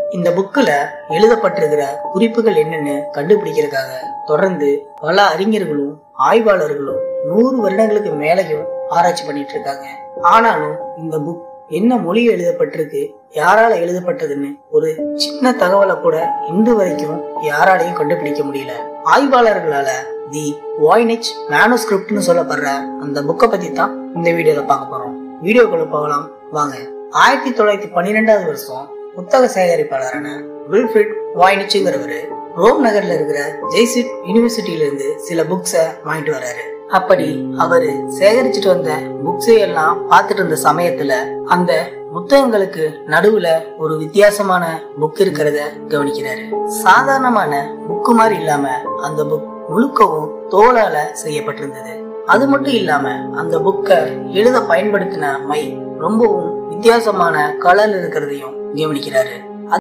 இந்த புக்கில் எழுதப்பட்டிருக்கிற குறிப்புகள் என்னன்னு கண்டுபிடிக்கிறதுக்காக தொடர்ந்து பல அறிஞர்களும் ஆய்வாளர்களும் நூறு வருடங்களுக்கு மேலையும் ஆராய்ச்சி பண்ணிட்டு இருக்காங்க ஆனாலும் இந்த புக் என்ன மொழி எழுதப்பட்டிருக்கு யாரால எழுதப்பட்டதுன்னு ஒரு சின்ன தகவலை கூட இன்று வரைக்கும் யாராலையும் கண்டுபிடிக்க முடியல ஆய்வாளர்களால தி வாய்னிச் மேனுஸ்கிரிப்ட்னு சொல்லப்படுற அந்த புக்கை பத்தி தான் இந்த வீடியோல பார்க்க போறோம் வீடியோக்குள்ள போகலாம் வாங்க ஆயிரத்தி தொள்ளாயிரத்தி பன்னிரெண்டாவது வருஷம் புத்தக சேகரிப்பாளரான வில்ஃபிரிட் வாய்னிச்சுங்கிறவரு ரோம் நகர்ல இருக்கிற ஜெய்சிட் யூனிவர்சிட்டியில இருந்து சில புக்ஸ வாங்கிட்டு வராரு அப்படி அவரு சேகரிச்சுட்டு வந்த புக்ஸை எல்லாம் பார்த்துட்டு இருந்த சமயத்துல அந்த புத்தகங்களுக்கு நடுவுல ஒரு வித்தியாசமான புக் இருக்கிறத கவனிக்கிறாரு சாதாரணமான புக்கு மாதிரி இல்லாம அந்த புக் முழுக்கவும் தோலால செய்யப்பட்டிருந்தது அது மட்டும் இல்லாம அந்த புக்கை எழுத பயன்படுத்தின மை ரொம்பவும் வித்தியாசமான கலர் இருக்கிறதையும் கவனிக்கிறாரு